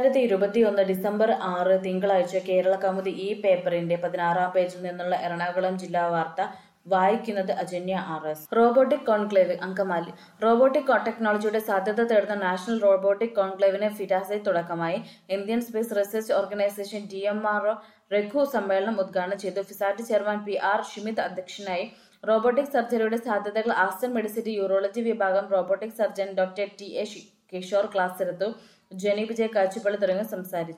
രണ്ടായിരത്തി ഇരുപത്തിയൊന്ന് ഡിസംബർ ആറ് തിങ്കളാഴ്ച കേരള കൗമുദി ഈ പേപ്പറിന്റെ പതിനാറാം പേജിൽ നിന്നുള്ള എറണാകുളം ജില്ലാ വാർത്ത വായിക്കുന്നത് Ajanya R S robotic conclave Angamaly robotic ടെക്നോളജിയുടെ സാധ്യത തേടുന്ന നാഷണൽ റോബോട്ടിക് കോൺക്ലേവിന് ഫിറ്റാസയിൽ തുടക്കമായി Indian Space Research Organisation D M R Raghu സമ്മേളനം ഉദ്ഘാടനം ചെയ്തു FISAT chairman P R Shimith അധ്യക്ഷനായി റോബോട്ടിക് സർജറിയുടെ സാധ്യതകൾ ആസ്റ്റർ മെഡിസിറ്റി യൂറോളജി വിഭാഗം robotic surgeon doctor T A Kishore class എടുത്തു ജെനി വിജയ് കാച്ചുപള്ളി തുടങ്ങിയവർ സംസാരിച്ചു